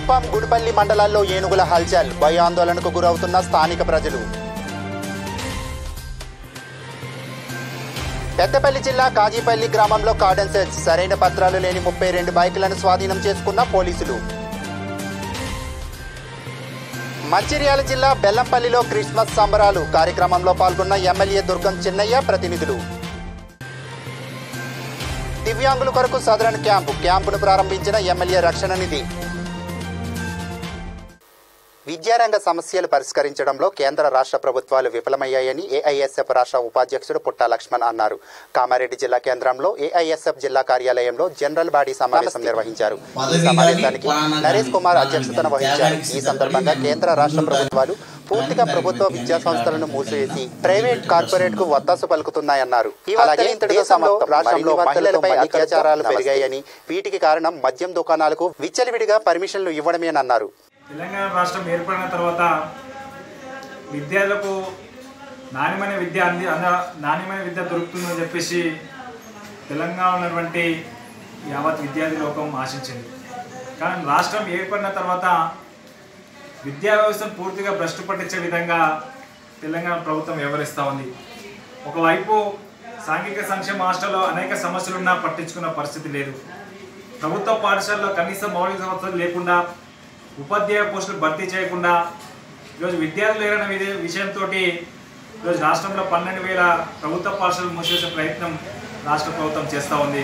కుప్పం గుడిపల్లి మండలాల్లో ఏనుగుల హల్చల్ భయాందోళనకు గురవుతున్న స్థానిక ప్రజలు పెద్దపల్లి జిల్లా కాజీపల్లి గ్రామంలో కార్డన్ సెర్చ్ సరైన పత్రాలు లేని ముప్పై రెండు బైకులను స్వాధీనం చేసుకున్న పోలీసులు మంచిర్యాల జిల్లా బెల్లంపల్లిలో క్రిస్మస్ సంబరాలు కార్యక్రమంలో పాల్గొన్న ఎమ్మెల్యే దుర్గం చిన్నయ్య ప్రతినిధులు దివ్యాంగుల కొరకు సదరన్ క్యాంపు క్యాంపును ప్రారంభించిన ఎమ్మెల్యే రక్షణ నిధి విద్యారంగ సమస్యలు పరిష్కరించడంలో కేంద్ర రాష్ట్ర ప్రభుత్వాలు విఫలమయ్యాయని ఏఐఎస్ఎఫ్ రాష్ట్ర ఉపాధ్యక్షుడు పుట్టా లక్ష్మణ్ అన్నారు కామారెడ్డి జిల్లా కేంద్రంలో ఏఐఎస్ఎఫ్ జిల్లా కార్యాలయంలో జనరల్ బాడీ సమావేశం నిర్వహించారు ఈ సమావేశానికి నరేష్ కుమార్ అధ్యక్షతన వహించారు ఈ సందర్భంగా కేంద్ర రాష్ట్ర ప్రభుత్వాలు పూర్తిగా ప్రభుత్వ విద్యా సంస్థలను మూసివేసి ప్రైవేట్ కార్పొరేట్ కు వత్తాసు పలుకుతున్నాయన్నారు అలాగే దేశంలో రాష్ట్రంలో మహిళలపై అత్యాచారాలు పెరిగాయని వీటికి కారణం మద్యం దుకాణాలకు విచ్చలవిడిగా పర్మిషన్లు ఇవ్వడమేనన్నారు తెలంగాణ రాష్ట్రం ఏర్పడిన తర్వాత విద్యార్థులకు నాణ్యమైన విద్య అంది అంద నాణ్యమైన విద్య దొరుకుతుందని చెప్పేసి తెలంగాణ ఉన్నటువంటి యావత్ విద్యార్థి లోకం ఆశించింది కానీ రాష్ట్రం ఏర్పడిన తర్వాత విద్యా వ్యవస్థను పూర్తిగా భ్రష్టు పట్టించే విధంగా తెలంగాణ ప్రభుత్వం వ్యవహరిస్తూ ఉంది ఒకవైపు సాంఘిక సంక్షేమ హాస్టల్లో అనేక సమస్యలున్నా పట్టించుకున్న పరిస్థితి లేదు ప్రభుత్వ పాఠశాలలో కనీస మౌలిక సవస్థలు లేకుండా ఉపాధ్యాయ పోస్టులు భర్తీ చేయకుండా ఈరోజు విద్యార్థులు లేరన్న విధి- విషయంతో ఈరోజు రాష్ట్రంలో పన్నెండు వేల ప్రభుత్వ పాఠశాలలు మూసివేసే ప్రయత్నం రాష్ట్ర ప్రభుత్వం చేస్తూ ఉంది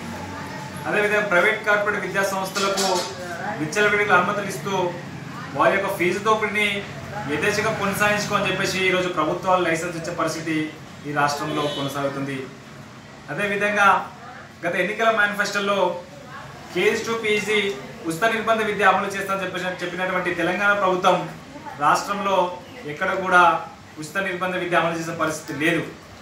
అదేవిధంగా ప్రైవేట్ కార్పొరేట్ విద్యా సంస్థలకు విచ్చలవిడిగా అనుమతులు ఇస్తూ వారి యొక్క ఫీజు దోపిడిని యథేచ్ఛగా కొనసాగించుకోని చెప్పేసి ఈరోజు ప్రభుత్వాలు లైసెన్స్ ఇచ్చే పరిస్థితి ఈ రాష్ట్రంలో కొనసాగుతుంది అదేవిధంగా గత ఎన్నికల మేనిఫెస్టోలో కేజీ టు పీజీ ఉచిత నిర్బంధ విద్య అమలు చేస్తామని చెప్పేసి చెప్పినటువంటి తెలంగాణ ప్రభుత్వం రాష్ట్రంలో ఎక్కడ కూడా ఉచిత నిర్బంధ విద్య అమలు చేసే పరిస్థితి లేదు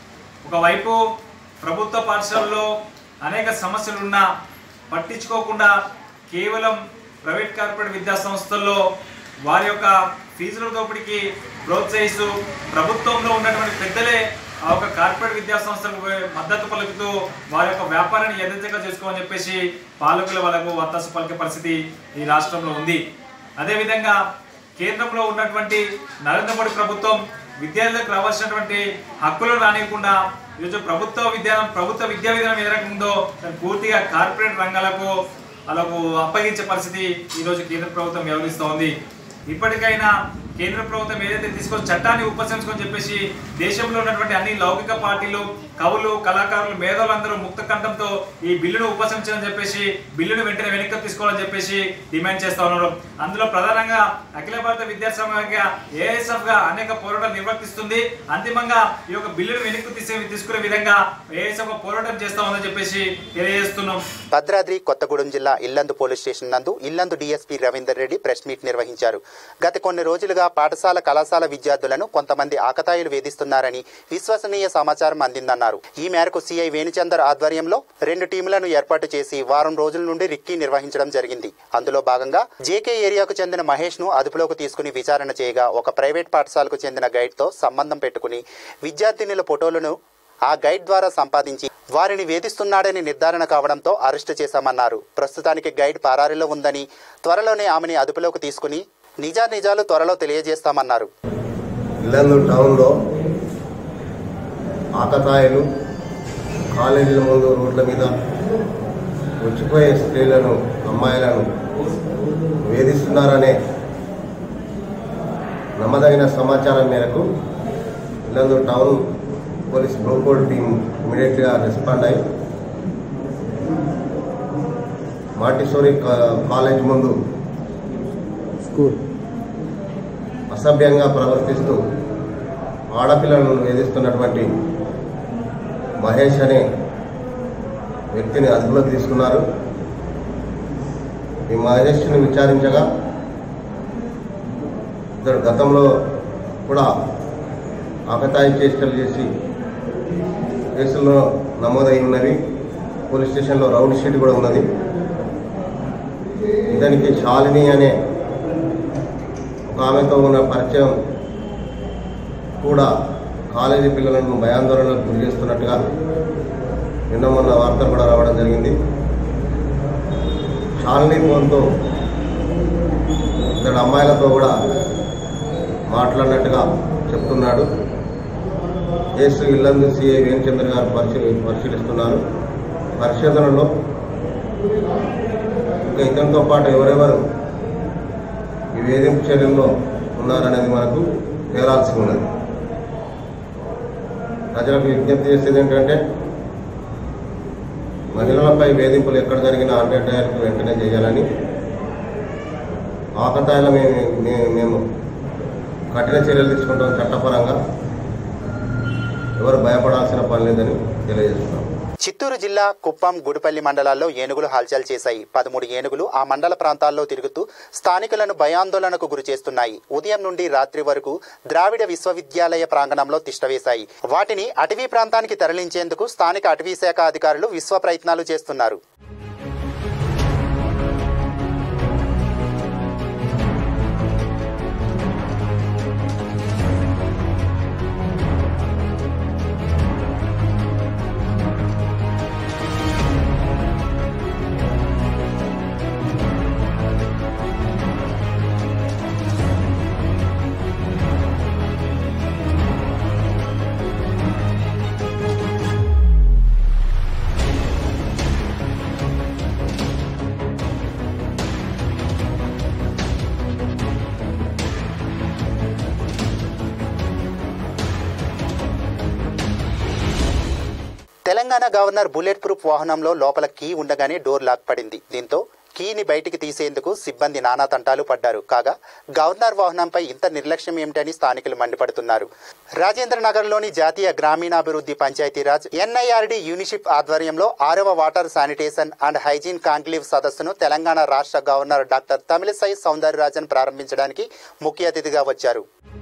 ఒకవైపు ప్రభుత్వ పాఠశాలలో అనేక సమస్యలు ఉన్నా పట్టించుకోకుండా కేవలం ప్రైవేట్ కార్పొరేట్ విద్యా సంస్థల్లో వారి యొక్క ఫీజుల దోపిడీకి ప్రోత్సహిస్తూ ప్రభుత్వంలో ఉన్నటువంటి పెద్దలే ఆ ఒక కార్పొరేట్ విద్యా సంస్థలకు మద్దతు పలుకుతూ వారి యొక్క వ్యాపారాన్ని యథేచ్ఛగా చేసుకోమని చెప్పేసి పాలకుల వాళ్ళకు వత్తాసు పలికే పరిస్థితి ఈ రాష్ట్రంలో ఉంది అదేవిధంగా కేంద్రంలో ఉన్నటువంటి నరేంద్ర మోడీ ప్రభుత్వం విద్యార్థులకు రావాల్సినటువంటి హక్కులను రానియకుండా ఈరోజు ప్రభుత్వ విద్యానం ప్రభుత్వ విద్యా విధానం ఏ రకంగా ఉందో దాన్ని పూర్తిగా కార్పొరేట్ రంగాలకు వాళ్ళకు అప్పగించే పరిస్థితి ఈరోజు కేంద్ర ప్రభుత్వం వ్యవహరిస్తూ ఉంది ఇప్పటికైనా కేంద్ర ప్రభుత్వం ఏదైతే తీసుకొని చట్టాన్ని ఉపసంహరించుకొని చెప్పేసి దేశంలో ఉన్నటువంటి అన్ని లౌకిక పార్టీలు కవులు కళాకారులు మేధావులందరూ ముక్త కంఠంతో ఈ బిల్లును ఉపసంహరించాలని చెప్పేసి బిల్లును వెంటనే వెనక్కి తీసుకోవాలని చెప్పేసి డిమాండ్ చేస్తా ఉన్నారు అందులో ప్రధానంగా అఖిల భారత విద్యార్థి సమాఖ్య ఏఎస్ఎఫ్ గా అనేక పోరాటాలు నిర్వర్తిస్తుంది అంతిమంగా ఈ యొక్క బిల్లును వెనక్కి తీసే తీసుకునే విధంగా ఏఎస్ఎఫ్ పోరాటం చేస్తా ఉందని చెప్పేసి తెలియజేస్తున్నాం భద్రాద్రి కొత్తగూడెం జిల్లా ఇల్లందు పోలీస్ స్టేషన్ నందు Yellandu DSP Ravinder Reddy press meet నిర్వహించారు గత కొన్ని రోజులుగా పాఠశాల కళాశాల విద్యార్థులను కొంతమంది ఆకతాయిలు వేధిస్తున్నారని విశ్వసనీయ సమాచారం అందిందన్నారు ఈ మేరకు సిఐ వేణుచందర్ ఆధ్వర్యంలో రెండు టీములను ఏర్పాటు చేసి వారం రోజుల నుండి రిక్కీ నిర్వహించడం జరిగింది అందులో భాగంగా జేకే ఏరియాకు చెందిన మహేష్ ను అదుపులోకి తీసుకుని విచారణ చేయగా ఒక ప్రైవేట్ పాఠశాలకు చెందిన గైడ్ తో సంబంధం పెట్టుకుని విద్యార్థినుల ఫోటోలను ఆ గైడ్ ద్వారా సంపాదించి వారిని వేధిస్తున్నాడని నిర్ధారణ కావడంతో అరెస్టు చేశామన్నారు ప్రస్తుతానికి గైడ్ పరారీలో ఉందని త్వరలోనే ఆమెని అదుపులోకి తీసుకుని నిజానిజాలు త్వరలో తెలియజేస్తామన్నారు ఇల్లందు టౌన్లో ఆకతాయిలు కాలేజీల ముందు రోడ్ల మీద వచ్చిపోయే స్త్రీలను అమ్మాయిలను వేధిస్తున్నారనే నమ్మదగిన సమాచారం మేరకు ఇల్లందు టౌన్ పోలీస్ బ్రోకోడ్ టీం ఇమీడియట్గా రెస్పాండ్ అయి మాంటిసోరి కా- కాలేజ్ ముందు అసభ్యంగా ప్రవర్తిస్తూ ఆడపిల్లలను వేధిస్తున్నటువంటి మహేష్ అనే వ్యక్తిని అదుపులోకి తీసుకున్నారు ఈ మహేష్ని విచారించగా ఇతడు గతంలో కూడా ఆకతాయి చేష్టలు చేసి కేసుల్లో నమోదై ఉన్నవి పోలీస్ స్టేషన్లో రౌండ్ షీట్ కూడా ఉన్నది ఇతనికి శాలిని అనే ఒక ఆమెతో ఉన్న పరిచయం కూడా కాలేజీ పిల్లలను భయాందోళనకు గురి చేస్తున్నట్టుగా నిన్న మొన్న వార్తలు కూడా రావడం జరిగింది షాలిని ఫోన్తో ఇతడు అమ్మాయిలతో కూడా మాట్లాడినట్టుగా చెప్తున్నాడు ఎస్ ఇల్లందు సిఐ వేణుచంద్ర గారు పరిశీలి పరిశీలిస్తున్నారు పరిశోధనలో ఇంకా ఇతనితో పాటు ఎవరెవరు ఈ వేధింపు చర్యల్లో ఉన్నారనేది మనకు తేలాల్సి ఉన్నది ప్రజలకు విజ్ఞప్తి చేసేది ఏంటంటే మహిళలపై వేధింపులు ఎక్కడ జరిగినా హండ్రెడ్ డయల్కు వెంటనే చేయాలని ఆకతాయిల మేము మే- మేము కఠిన చర్యలు తీసుకుంటాం చట్టపరంగా ఎవరు భయపడాల్సిన పని లేదని తెలియజేస్తున్నాం చిత్తూరు జిల్లా కుప్పం గుడిపల్లి మండలాల్లో ఏనుగులు హల్చల్ చేశాయి పదమూడు ఏనుగులు ఆ మండల ప్రాంతాల్లో తిరుగుతూ స్థానికులను భయాందోళనకు గురి చేస్తున్నాయి ఉదయం నుండి రాత్రి వరకు ద్రావిడ విశ్వవిద్యాలయ ప్రాంగణంలో తిష్టవేశాయి వాటిని అటవీ ప్రాంతానికి తరలించేందుకు స్థానిక అటవీ శాఖ అధికారులు విశ్వ ప్రయత్నాలు చేస్తున్నారు తెలంగాణ గవర్నర్ బుల్లెట్ ప్రూఫ్ వాహనంలో లోపల కీ ఉండగానే డోర్ లాక్ పడింది దీంతో కీని బయటికి తీసేందుకు సిబ్బంది నానా తంటాలు పడ్డారు కాగా గవర్నర్ వాహనంపై ఇంత నిర్లక్ష్యం ఏమిటని స్థానికులు మండిపడుతున్నారు రాజేంద్ర నగర్లోని జాతీయ గ్రామీణాభివృద్ధి పంచాయతీరాజ్ ఎన్ఐఆర్డి యూనిషిప్ ఆధ్వర్యంలో ఆరవ water sanitation and hygiene conclave సదస్సును తెలంగాణ రాష్ట్ర గవర్నర్ డాక్టర్ తమిళసై సౌందరరాజన్ ప్రారంభించడానికి ముఖ్య అతిథిగా వచ్చారు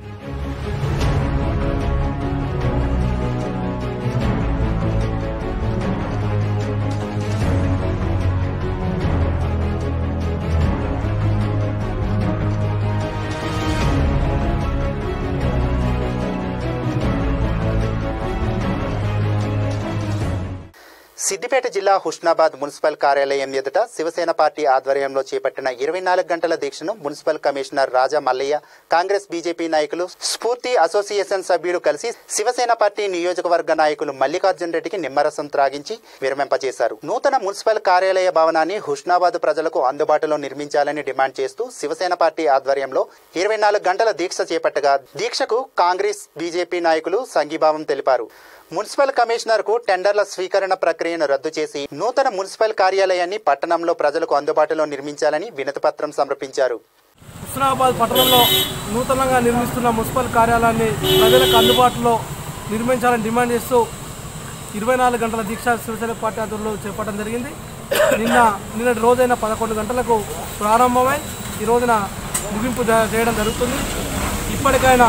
సిద్దిపేట జిల్లా హుస్నాబాద్ మున్సిపల్ కార్యాలయం ఎదుట శివసేన పార్టీ ఆధ్వర్యంలో చేపట్టిన ఇరవై నాలుగు గంటల దీక్షను municipal commissioner Raja Mallaiah Congress BJP నాయకులు స్ఫూర్తి అసోసియేషన్ సభ్యులు కలిసి శివసేన పార్టీ నియోజకవర్గ నాయకులు మల్లికార్జున్ రెడ్డికి నిమ్మరసం త్రాగించి విరమింపచేశారు నూతన మున్సిపల్ కార్యాలయ భవనాన్ని హుస్నాబాద్ ప్రజలకు అందుబాటులో నిర్మించాలని డిమాండ్ చేస్తూ శివసేన పార్టీ ఆధ్వర్యంలో ఇరవై నాలుగు గంటల దీక్ష చేపట్టగా దీక్షకు కాంగ్రెస్ బీజేపీ నాయకులు సంఘీభావం తెలిపారు మున్సిపల్ కమిషనర్ కు టెండర్ల స్వీకరణ ప్రక్రియను రద్దు చేసి నూతన మున్సిపల్ కార్యాలయాన్ని పట్టణంలో ప్రజలకు అందుబాటులో నిర్మించాలని వినతిపత్రం సమర్పించారు హుస్నాబాద్ పట్టణంలో నూతనంగా నిర్మిస్తున్న మున్సిపల్ కార్యాలయాన్ని ప్రజలకు అందుబాటులో నిర్మించాలని డిమాండ్ చేస్తూ ఇరవై నాలుగు గంటల దీక్ష శివసేన పార్టీ ఆధ్వర్యంలో చేపట్టడం జరిగింది నిన్న నిన్నటి రోజైన పదకొండు గంటలకు ప్రారంభమై ఈ రోజున ముగింపు జ- చేయడం జరుగుతుంది ఇప్పటికైనా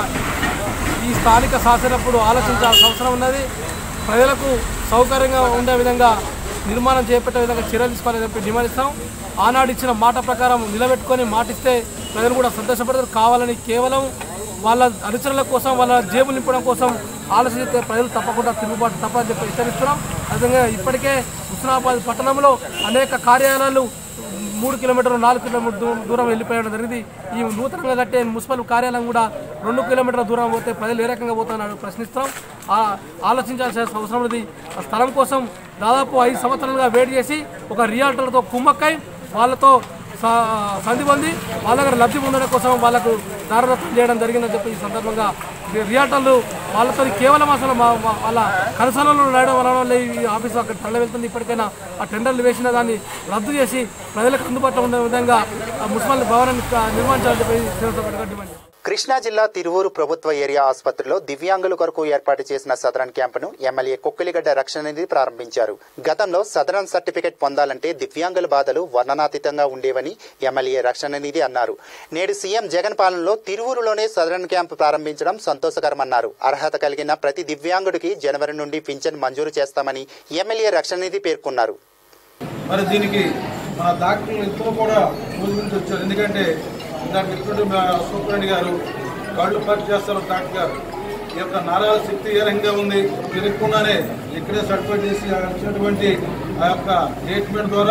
ఈ స్థానిక శాసనప్పుడు ఆలోచించాల్సిన అవసరం ఉన్నది ప్రజలకు సౌకర్యంగా ఉండే విధంగా నిర్మాణం చేపట్టే విధంగా చర్యలు తీసుకోవాలని చెప్పి డిమాండ్ ఇస్తాం ఆనాడు ఇచ్చిన మాట ప్రకారం నిలబెట్టుకొని మాటిస్తే ప్రజలు కూడా సంతోషపడతారు కావాలని కేవలం వాళ్ళ అనుచరుల కోసం వాళ్ళ జేబులు నింపడం కోసం ఆలోచిస్తే ప్రజలు తప్పకుండా తిరుగుబాటు తప్పని చెప్పి హెచ్చరిస్తున్నాం అదేవిధంగా ఇప్పటికే హుస్నాబాద్ పట్టణంలో అనేక కార్యాలయాలు మూడు కిలోమీటర్లు నాలుగు కిలోమీటర్ దూ- దూరం వెళ్ళిపోయడం జరిగింది ఈ నూతనంగా కట్టే మున్సిపల్ కార్యాలయం కూడా రెండు కిలోమీటర్ల దూరం పోతే ప్రజలు ఏ రకంగా పోతారని ప్రశ్నిస్తాం ఆ ఆలోచించాల్సిన అవసరం ఉంది ఆ స్థలం కోసం దాదాపు ఐదు సంవత్సరాలుగా వెయిట్ చేసి ఒక రియాల్టర్తో కుమ్మక్కై వాళ్ళతో స- సంధి పొంది వాళ్ళ దగ్గర లబ్ధి పొందడం కోసం వాళ్ళకు దారదత్తం చేయడం జరిగిందని చెప్పి ఈ సందర్భంగా రి- రియాల్టర్లు వాళ్ళతో కేవలం అసలు మా- మా- వాళ్ళ కనసలలో రాయడం వలన ఈ ఆఫీసు అక్కడ తరలి వెళ్తుంది ఇప్పటికైనా ఆ టెండర్లు వేసిన దాన్ని రద్దు చేసి ప్రజలకు అందుబాటులో ఉండే విధంగా ఆ మున్సిపల్ భవనాన్ని క- నిర్మించాలని చెప్పి శివసేన పార్టీ డిమాండ్ చేస్తుంది. కృష్ణా జిల్లా తిరువూరు ప్రభుత్వ ఏరియా ఆసుపత్రిలో దివ్యాంగుల కొరకు ఏర్పాటు చేసిన సదరన్ క్యాంపును ఎమ్మెల్యే కొక్కిలిగడ్డ రక్షణ నిధి ప్రారంభించారు గతంలో సదరన్ సర్టిఫికెట్ పొందాలంటే దివ్యాంగుల బాధలు వర్ణనాతీతంగా ఉండేవని ఎమ్మెల్యే రక్షణ నిధి అన్నారు నేడు సీఎం జగన్ పాలనలో తిరువూరులోనే సదరన్ క్యాంపు ప్రారంభించడం సంతోషకరమన్నారు అర్హత కలిగిన ప్రతి దివ్యాంగుడికి జనవరి నుండి పింఛన్ మంజూరు చేస్తామని ఎమ్మెల్యే రక్షణ నిధి పేర్కొన్నారు మరి దీనికి మన డాక్టర్లు ఇద్దరు కూడా ఊరి నుంచి వచ్చారు ఎందుకంటే ఇందాక చెప్పినట్టు మా సూపరెంట్ గారు కళ్ళు పరీక్ష చేస్తారు డాక్టర్ గారు ఈ యొక్క నరాల శక్తి ఏ రకంగా ఉంది తిరగకుండానే ఇక్కడే సర్టిఫై చేసి ఆ ఇచ్చినటువంటి ఆ యొక్క ట్రీట్మెంట్ ద్వారా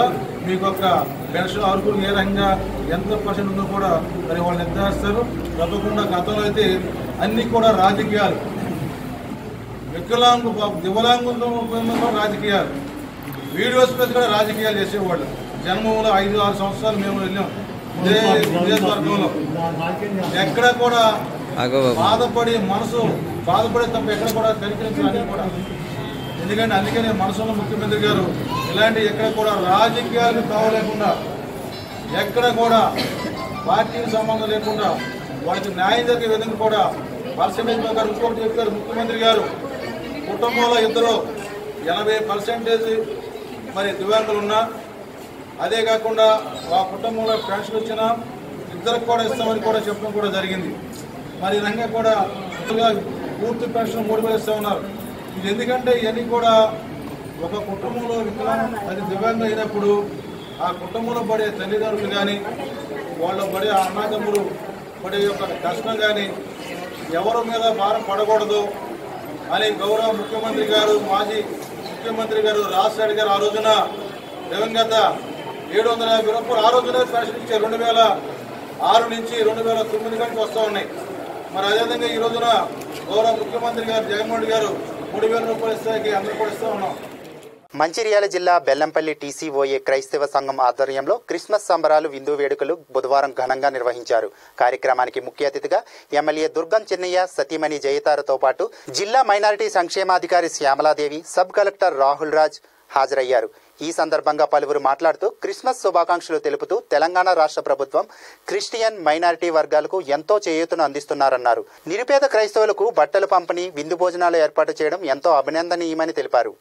మీకు ఒక పెన్షన్ అర్హులు ఏ రకంగా ఎంత పర్సెంట్ ఉందో కూడా మరి వాళ్ళు నిర్ధారిస్తారు తప్పకుండా గతంలో అయితే అన్నీ కూడా రాజకీయాలు వికలాంగు దివలాంగులతో కూడా రాజకీయాలు వీడియోస్ మీద కూడా రాజకీయాలు చేసేవాళ్ళు జన్మలో ఐదు ఆరు సంవత్సరాలు మేము వెళ్ళాం ఇదే నియోజకవర్గంలో ఎక్కడ కూడా బాధపడి మనసు బాధపడే తప్ప ఎక్కడ కూడా కనిపించాలని కూడా ఎందుకంటే అందుకనే మనసులో ముఖ్యమంత్రి గారు ఇలాంటి ఎక్కడ కూడా రాజకీయాలకు తావలేకుండా ఎక్కడ కూడా పార్టీకి సంబంధం లేకుండా వారికి న్యాయం జరిగే విధంగా కూడా పర్సెంటేజ్ ప్రకారం ఇంకొకటి చెప్పారు ముఖ్యమంత్రి గారు కుటుంబంలో ఇద్దరు ఎనభై పర్సెంటేజ్ మరి దివ్యాంగులు ఉన్నా అదే కాకుండా ఆ కుటుంబంలో పెన్షన్ వచ్చినా ఇద్దరికి కూడా ఇస్తామని కూడా చెప్పడం కూడా జరిగింది మరి ఈ రంగా కూడా ముందుగా పూర్తి పెన్షన్ మూడు వేలు ఇస్తా ఉన్నారు ఇది ఎందుకంటే ఇవన్నీ కూడా ఒక కుటుంబంలో వికలాంగం అది దివ్యాంగం అయినప్పుడు ఆ కుటుంబంలో పడే తల్లిదండ్రులు కానీ వాళ్ళు పడే అన్నదమ్ములు పడే యొక్క కష్టం కానీ ఎవరి మీద భారం పడకూడదు అని గౌరవ ముఖ్యమంత్రి గారు మాజీ ముఖ్యమంత్రి గారు రాజశేఖర్ గారు ఆ రోజున దివంగత ఏడు వందల యాభై రూపాయలు ఆ రోజునే పెన్షన్ ఇచ్చారు రెండు వేల ఆరు నుంచి రెండు వేల తొమ్మిది కంటే వస్తూ ఉన్నాయి మరి అదేవిధంగా ఈ రోజున గౌరవ ముఖ్యమంత్రి గారు జగన్మోహన్ రెడ్డి గారు మూడు వేల రూపాయలు ఇస్తాకి అందరూ కూడా ఇస్తూ ఉన్నాం మంచిర్యాల జిల్లా బెల్లంపల్లి టీసీఓఏ క్రైస్తవ సంఘం ఆధ్వర్యంలో క్రిస్మస్ సంబరాలు విందు వేడుకలు బుధవారం ఘనంగా నిర్వహించారు కార్యక్రమానికి ముఖ్య అతిథిగా ఎమ్మెల్యే దుర్గం చిన్నయ్య సతీమణి జయతారతో పాటు జిల్లా మైనారిటీ సంక్షేమాధికారి శ్యామలాదేవి సబ్ కలెక్టర్ రాహుల్ రాజ్ హాజరయ్యారు ఈ సందర్భంగా పలువురు మాట్లాడుతూ క్రిస్మస్ శుభాకాంక్షలు తెలుపుతూ తెలంగాణ రాష్ట్ర ప్రభుత్వం క్రిస్టియన్ మైనారిటీ వర్గాలకు ఎంతో చేయూతను అందిస్తున్నారన్నారు నిరుపేద క్రైస్తవులకు బట్టలు పంపిణీ విందు భోజనాలు ఏర్పాటు చేయడం ఎంతో అభినందనీయమని తెలిపారు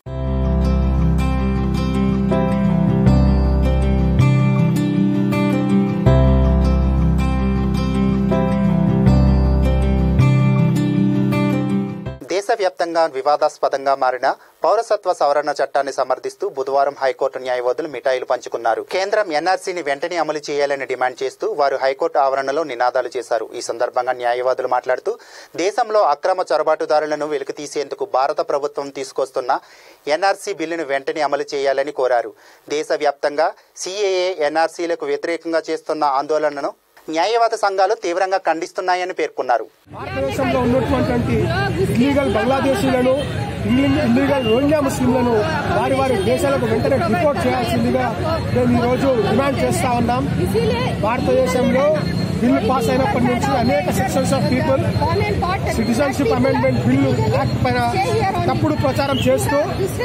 దేశవ్యాప్తంగా వివాదాస్పదంగా మారిన పౌరసత్వ సవరణ చట్టాన్ని సమర్థిస్తూ బుధవారం హైకోర్టు న్యాయవాదులు మిఠాయిలు పంచుకున్నారు కేంద్రం ఎన్ఆర్సీని వెంటనే అమలు చేయాలని డిమాండ్ చేస్తూ వారు హైకోర్టు ఆవరణలో నినాదాలు చేశారు ఈ సందర్భంగా న్యాయవాదులు మాట్లాడుతూ దేశంలో అక్రమ చొరబాటుదారులను వెలికితీసేందుకు భారత ప్రభుత్వం తీసుకొస్తున్న ఎన్ఆర్సీ బిల్లును వెంటనే అమలు చేయాలని కోరారు దేశవ్యాప్తంగా సిఏఏ ఎన్ఆర్సీలకు వ్యతిరేకంగా చేస్తున్న ఆందోళనను న్యాయవాద సంఘాలు తీవ్రంగా ఖండిస్తున్నాయని పేర్కొన్నారు భారతదేశంలో ఉన్నటువంటి ఇల్లీగల్ బంగ్లాదేశీలను ఇల్లీగల్ రోహింగ్యా ముస్లింలను వారి వారి దేశాలకు వెంటనే రిపోర్ట్ చేయాల్సిందిగా మేము ఈ రోజు డిమాండ్ చేస్తా ఉన్నాం భారతదేశంలో బిల్లు పాస్ అయినప్పటి నుంచి అనేక sections of people citizenship amendment bill act పైన తప్పుడు ప్రచారం చేస్తూ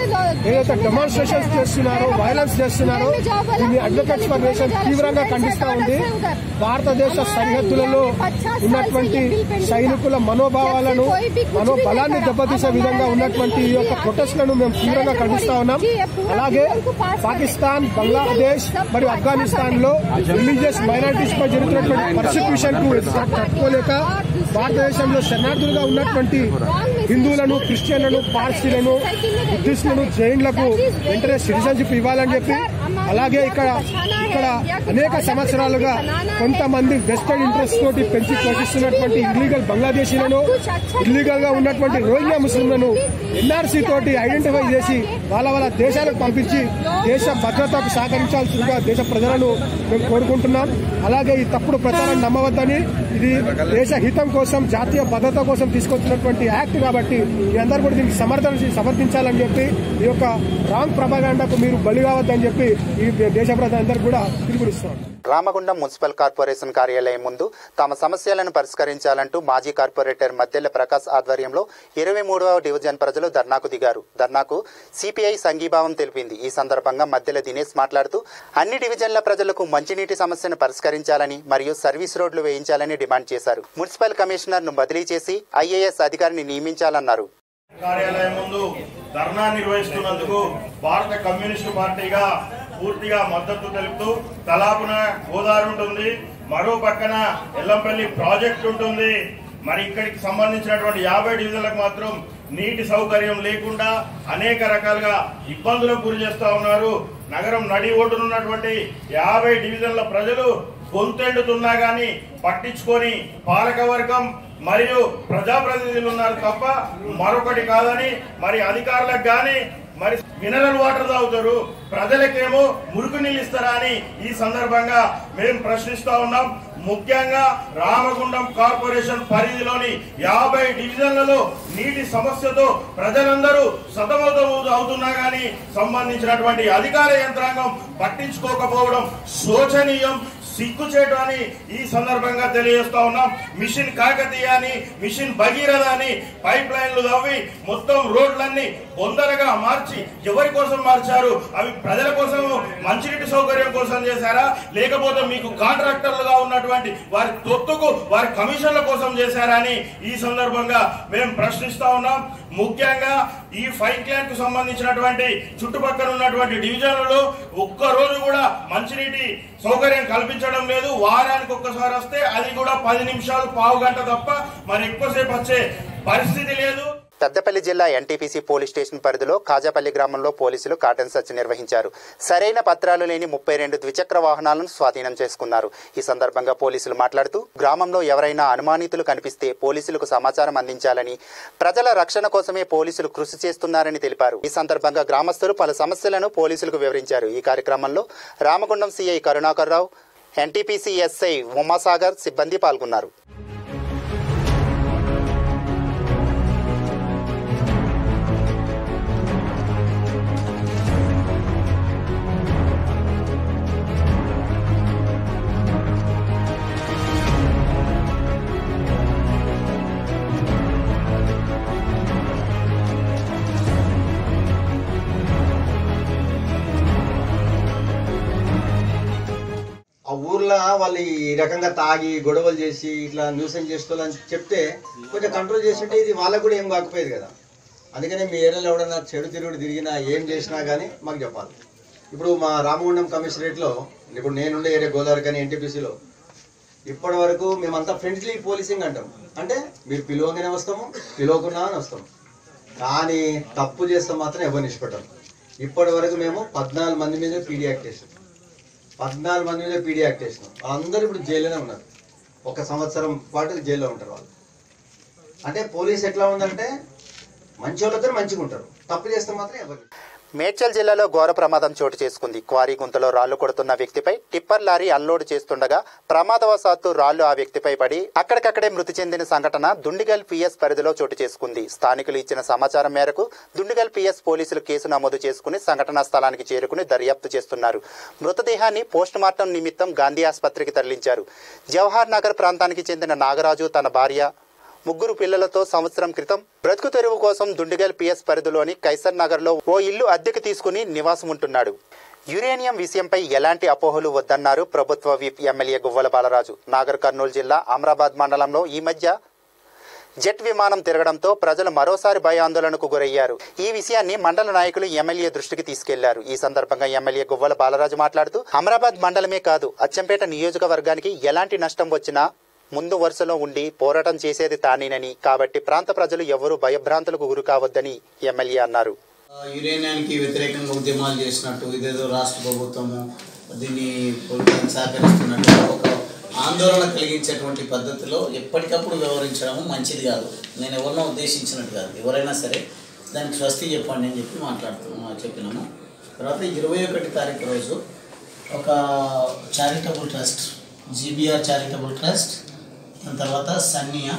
ఏదైతే డెమాన్స్ట్రేషన్స్ చేస్తున్నారో వైలెన్స్ చేస్తున్నారో దీన్ని అడ్వకేట్స్ ఫర్ నేషన్ తీవ్రంగా ఖండిస్తా ఉంది భారతదేశ సరిహద్దులలో ఉన్నటువంటి సైనికుల మనోభావాలను మనోబలాన్ని దెబ్బతీసే విధంగా ఉన్నటువంటి ఈ యొక్క ప్రొటెస్ట్లను మేము తీవ్రంగా ఖండిస్తా ఉన్నాం అలాగే పాకిస్తాన్ బంగ్లాదేశ్ మరియు ఆఫ్ఘనిస్తాన్ లో రిలీజియస్ మైనారిటీస్ పై జరుగుతున్నటువంటి పర్సిక్యూషన్ కు తట్టుకోలేక భారతదేశంలో శరణార్థులుగా ఉన్నటువంటి హిందువులను క్రిస్టియన్లను పార్సీలను బుద్ధిస్టులను జైన్లకు వెంటనే సిటిజన్షిప్ ఇవ్వాలని చెప్పి అలాగే ఇక్కడ ఇక్కడ అనేక సంవత్సరాలుగా కొంతమంది వెస్టర్న్ ఇంట్రెస్ట్ తోటి పెంచి పోషిస్తున్నటువంటి ఇల్లీగల్ బంగ్లాదేశీలను ఇల్లీగల్ గా ఉన్నటువంటి రోహింగ్యా ముస్లింలను ఎన్ఆర్సీ తోటి ఐడెంటిఫై చేసి వాళ్ళ వాళ్ళ దేశాలకు పంపించి దేశ భద్రతకు సహకరించాల్సిందిగా దేశ ప్రజలను మేము కోరుకుంటున్నాం అలాగే ఈ తప్పుడు ప్రచారాన్ని నమ్మవద్దని ఇది దేశ హితం కోసం జాతీయ భద్రత కోసం తీసుకొచ్చినటువంటి యాక్ట్ కాబట్టి మీ అందరూ కూడా దీనికి సమర్థన సమర్థించాలని చెప్పి ఈ యొక్క రాంగ్ ప్రభాగాండాకు మీరు బలి కావద్దని చెప్పి ఈ దేశ ప్రజలందరూ కూడా పిలుపునిస్తున్నాం రామగుండం మున్సిపల్ కార్పొరేషన్ కార్యాలయం ముందు తమ సమస్యలను పరిష్కరించాలంటూ మాజీ కార్పొరేటర్ మద్దెల ప్రకాశ్ ఆధ్వర్యంలో ఇరవై మూడవ డివిజన్ ప్రజలు ధర్నాకు దిగారు ధర్నాకు సిపిఐ సంఘీభావం తెలిపింది ఈ సందర్భంగా మద్దెల దినేష్ మాట్లాడుతూ అన్ని డివిజన్ల ప్రజలకు మంచినీటి సమస్యను పరిష్కరించాలని మరియు సర్వీస్ రోడ్లు వేయించాలని డిమాండ్ చేశారు మున్సిపల్ కమిషనర్ ను బదిలీ చేసి ఐఏఎస్ అధికారిని నియమించాలన్నారు కార్యాలయం ముందు ధర్నా నిర్వహిస్తున్నందుకు భారత కమ్యూనిస్టు పార్టీగా పూర్తిగా మద్దతు తెలుపుతూ తలాపున గోదావరి ఉంటుంది మరో పక్కన ఎల్లంపల్లి ప్రాజెక్ట్ ఉంటుంది మరి ఇక్కడికి సంబంధించినటువంటి యాభై డివిజన్లకు మాత్రం నీటి సౌకర్యం లేకుండా అనేక రకాలుగా ఇబ్బందులకు గురి చేస్తా ఉన్నారు నగరం నడి ఒడ్డునున్నటువంటి యాభై డివిజన్ల ప్రజలు గొంతెండుతున్నా గాని పట్టించుకొని పాలకవర్గం మరియు ప్రజాప్రతినిధులు ఉన్నారు తప్ప మరొకటి కాదని మరి అధికారులకు గాని మరి మినరల్ వాటర్ తాగుతారు ప్రజలకేమో మురుకు నీళ్ళు ఇస్తారా అని ఈ సందర్భంగా మేము ప్రశ్నిస్తా ఉన్నాం ముఖ్యంగా రామగుండం కార్పొరేషన్ పరిధిలోని యాభై డివిజన్లలో నీటి సమస్యతో ప్రజలందరూ సతమతం అవుతున్నా గానీ సంబంధించినటువంటి అధికార యంత్రాంగం పట్టించుకోకపోవడం శోచనీయం సిగ్గుచేటు అని ఈ సందర్భంగా తెలియజేస్తా ఉన్నాం మిషన్ కాకతీయ అని మిషన్ భగీరథ అని పైప్ లైన్లు తవ్వి మొత్తం రోడ్లన్నీ బొందరగా మార్చి ఎవరి కోసం మార్చారు అవి ప్రజల కోసం మంచినీటి సౌకర్యం కోసం చేశారా లేకపోతే మీకు కాంట్రాక్టర్లుగా ఉన్నటువంటి వారి తొత్తుకు వారి కమిషన్ల కోసం చేశారా అని ఈ సందర్భంగా మేము ప్రశ్నిస్తా ఉన్నాం ముఖ్యంగా ఈ ఫైవ్ క్లాన్ కు సంబంధించినటువంటి చుట్టుపక్కల ఉన్నటువంటి డివిజన్లలో ఒక్క రోజు కూడా మంచినీటి సౌకర్యం కల్పించడం లేదు వారానికి ఒక్కసారి వస్తే అది కూడా పది నిమిషాలు పావు గంట తప్ప మరి ఎక్కువసేపు వచ్చే పరిస్థితి లేదు పెద్దపల్లి జిల్లా ఎన్టీపీసీ పోలీస్ స్టేషన్ పరిధిలో కాజాపల్లి గ్రామంలో పోలీసులు కాటన్ సర్చ్ నిర్వహించారు సరైన పత్రాలు లేని ముప్పై రెండు ద్విచక్ర వాహనాలను స్వాధీనం చేసుకున్నారు ఈ సందర్భంగా పోలీసులు మాట్లాడుతూ గ్రామంలో ఎవరైనా అనుమానితులు కనిపిస్తే పోలీసులకు సమాచారం అందించాలని ప్రజల రక్షణ కోసమే పోలీసులు కృషి చేస్తున్నారని తెలిపారు ఈ సందర్భంగా గ్రామస్తులు పలు సమస్యలను పోలీసులకు వివరించారు ఈ కార్యక్రమంలో Ramagundam CI Karunakar Rao NTPC SI Umasagar సిబ్బంది పాల్గొన్నారు ఆ ఊర్లో వాళ్ళు ఈ రకంగా తాగి గొడవలు చేసి ఇట్లా న్యూసెన్స్ చేసుకోవాలని చెప్తే కొంచెం కంట్రోల్ చేస్తుంటే ఇది వాళ్ళకు కూడా ఏం కాకపోయేది కదా అందుకనే మీ ఏరియాలో ఎవడన్నా చెడు తిరుగుడు తిరిగినా ఏం చేసినా కానీ మాకు చెప్పాలి ఇప్పుడు మా రామగుండం కమిషనరేట్లో ఇప్పుడు నేనుండే ఏరియా గోదావరి కానీ ఎన్టీపీసీలో ఇప్పటి వరకు మేమంతా ఫ్రెండ్లీ పోలీసింగ్ అంటాం అంటే మీరు పిలువగానే వస్తాము పిలవకున్నా అని వస్తాం కానీ తప్పు చేస్తే మాత్రం ఎవరిని ఇష్టపడ్డాం ఇప్పటి వరకు మేము పద్నాలుగు మంది మీద పీడీ యాక్ట్ చేసాం పద్నాలుగు మంది మీద పీడీ యాక్ట్ చేసినాం అందరూ ఇప్పుడు జైల్లోనే ఉన్నారు ఒక సంవత్సరం పాటు జైల్లో ఉంటారు వాళ్ళు అంటే పోలీస్ ఎట్లా ఉందంటే మంచి వాళ్ళతో మంచిగా ఉంటారు తప్పు చేస్తే మాత్రం ఎవరు మేడ్చల్ జిల్లాలో ఘోర ప్రమాదం చోటు చేసుకుంది క్వారీ గుంతలో రాళ్లు కొడుతున్న వ్యక్తిపై టిప్పర్ లారీ అన్లోడ్ చేస్తుండగా ప్రమాదవశాత్తు రాళ్లు ఆ వ్యక్తిపై పడి అక్కడికక్కడే మృతి చెందిన సంఘటన దుండిగల్ పిఎస్ పరిధిలో చోటు చేసుకుంది స్థానికులు ఇచ్చిన సమాచారం మేరకు దుండిగల్ పిఎస్ పోలీసులు కేసు నమోదు చేసుకుని సంఘటనా స్థలానికి చేరుకుని దర్యాప్తు చేస్తున్నారు మృతదేహాన్ని పోస్టుమార్టం నిమిత్తం గాంధీ ఆసుపత్రికి తరలించారు జవహర్ నగర్ ప్రాంతానికి చెందిన నాగరాజు తన భార్య ముగ్గురు పిల్లలతో సంవత్సరం క్రితం బ్రతుకు తెరువు కోసం దుండిగల్ పిఎస్ పరిధిలోని కైసర్ నగర్లో ఓ ఇల్లు అద్దెకు తీసుకుని నివాసం ఉంటున్నాడు యురేనియం విషయంపై ఎలాంటి అపోహలు వద్దన్నారు ప్రభుత్వ విప్ ఎమ్మెల్యే గువ్వల బాలరాజు నాగర్ కర్నూలు జిల్లా అమరాబాద్ మండలంలో ఈ మధ్య జెట్ విమానం తిరగడంతో ప్రజలు మరోసారి భయాందోళనకు గురయ్యారు ఈ విషయాన్ని మండల నాయకులు ఎమ్మెల్యే దృష్టికి తీసుకెళ్లారు ఈ సందర్భంగా ఎమ్మెల్యే గువ్వల బాలరాజు మాట్లాడుతూ అమరాబాద్ మండలమే కాదు అచ్చంపేట నియోజకవర్గానికి ఎలాంటి నష్టం వచ్చినా ముందు వరుసలో ఉండి పోరాటం చేసేది తానేనని కాబట్టి ప్రాంత ప్రజలు ఎవరూ భయభ్రాంతులకు గురి కావద్దని ఎమ్మెల్యే అన్నారు యురేనియానికి వ్యతిరేకంగా ఉద్యమాలు చేసినట్టు ఇదేదో రాష్ట్ర ప్రభుత్వము దీన్ని ప్రభుత్వానికి సహకరిస్తున్నట్టు ఒక ఆందోళన కలిగించేటువంటి పద్ధతిలో ఎప్పటికప్పుడు వ్యవహరించడం మంచిది కాదు నేను ఎవరినో ఉద్దేశించినట్టు కాదు ఎవరైనా సరే దానికి స్వస్తి చెప్పండి అని చెప్పి మాట్లాడుతున్నాము చెప్పినాము తర్వాత ఇరవై ఒకటి తారీఖు రోజు ఒక charitable trust GBR charitable trust దాని తర్వాత సన్నియా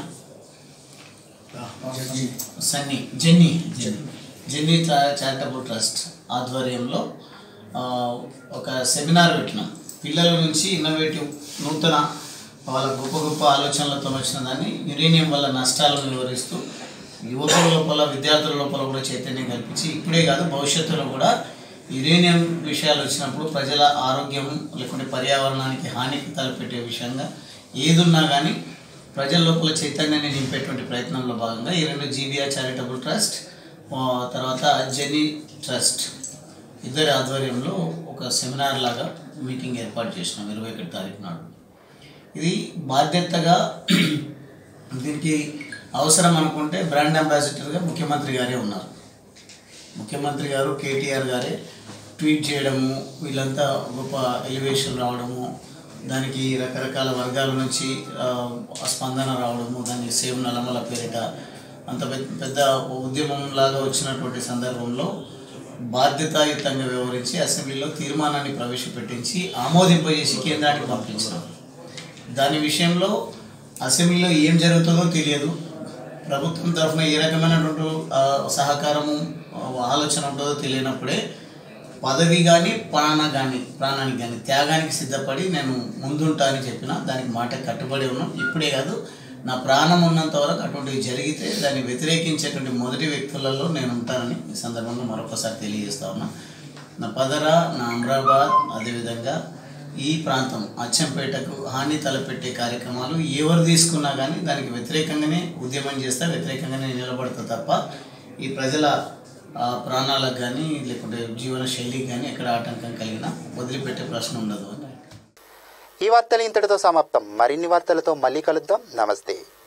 సన్నీ జెన్నీ జెన్నీ చా- చారిటబుల్ ట్రస్ట్ ఆధ్వర్యంలో ఆ, ఒక సెమినార్ పెట్టినాం పిల్లల నుంచి ఇన్నోవేటివ్ నూతన వాళ్ళ గొప్ప గొప్ప ఆలోచనలతో వచ్చిన దాన్ని యురేనియం వల్ల నష్టాలను వివరిస్తూ యువతుల లోపల విద్యార్థుల లోపల కూడా చైతన్యం కల్పించి ఇప్పుడే కాదు భవిష్యత్తులో కూడా యురేనియం విషయాలు వచ్చినప్పుడు ప్రజల ఆరోగ్యం లేకుంటే పర్యావరణానికి హానికి తలపెట్టే విషయంగా ఏదున్నా కానీ ప్రజల లోపల చైతన్యాన్ని నింపేటువంటి ప్రయత్నంలో భాగంగా ఈ రెండు జీబీఆర్ చారిటబుల్ ట్రస్ట్ ఆ, తర్వాత జెనీ ట్రస్ట్ ఇద్దరి ఆధ్వర్యంలో ఒక సెమినార్ లాగా మీటింగ్ ఏర్పాటు చేసినాం ఇరవై ఒకటి తారీఖు నాడు ఇది బాధ్యతగా దీనికి అవసరం అనుకుంటే బ్రాండ్ అంబాసిడర్గా ముఖ్యమంత్రి గారే ఉన్నారు ముఖ్యమంత్రి గారు కేటీఆర్ గారే ట్వీట్ చేయడము వీళ్ళంతా గొప్ప ఎలివేషన్ రావడము దానికి రకరకాల వర్గాల నుంచి ఆ, స్పందన రావడము దాన్ని సేవ్ నలమల పేరిట అంత పెద్ద పెద్ద ఉద్యమం లాగా వచ్చినటువంటి సందర్భంలో బాధ్యతాయుతంగా వ్యవహరించి అసెంబ్లీలో తీర్మానాన్ని ప్రవేశపెట్టించి ఆమోదింపజేసి కేంద్రానికి పంపించినాం దాని విషయంలో అసెంబ్లీలో ఏం జరుగుతుందో తెలియదు ప్రభుత్వం తరఫున ఏ రకమైనటువంటి ఆ, సహకారము ఆ, ఆలోచన ఉంటుందో తెలియనప్పుడే పదవి కానీ ప్రాణ కానీ ప్రాణానికి కానీ త్యాగానికి సిద్ధపడి నేను ముందుంటా అని చెప్పిన దానికి మాట కట్టుబడి ఉన్నాం ఇప్పుడే కాదు నా ప్రాణం ఉన్నంత వరకు అటువంటివి జరిగితే దాన్ని వ్యతిరేకించేటువంటి మొదటి వ్యక్తులలో నేను ఉంటానని ఈ సందర్భంగా మరొకసారి తెలియజేస్తా ఉన్నా నా పదర నా అమరాబాద్ అదేవిధంగా ఈ ప్రాంతం అచ్చంపేటకు హాని తలపెట్టే కార్యక్రమాలు ఎవరు తీసుకున్నా కానీ దానికి వ్యతిరేకంగానే ఉద్యమం చేస్తా వ్యతిరేకంగానే నిలబడతా తప్ప ఈ ప్రజల ఆ, ప్రాణాలకు కానీ లేకుంటే జీవన శైలికి కానీ ఎక్కడ ఆటంకం కలిగినా వదిలిపెట్టే ప్రశ్న ఉండదు అని ఈ వార్తలు ఇంతటితో సమాప్తం మరిన్ని వార్తలతో మళ్ళీ కలుద్దాం నమస్తే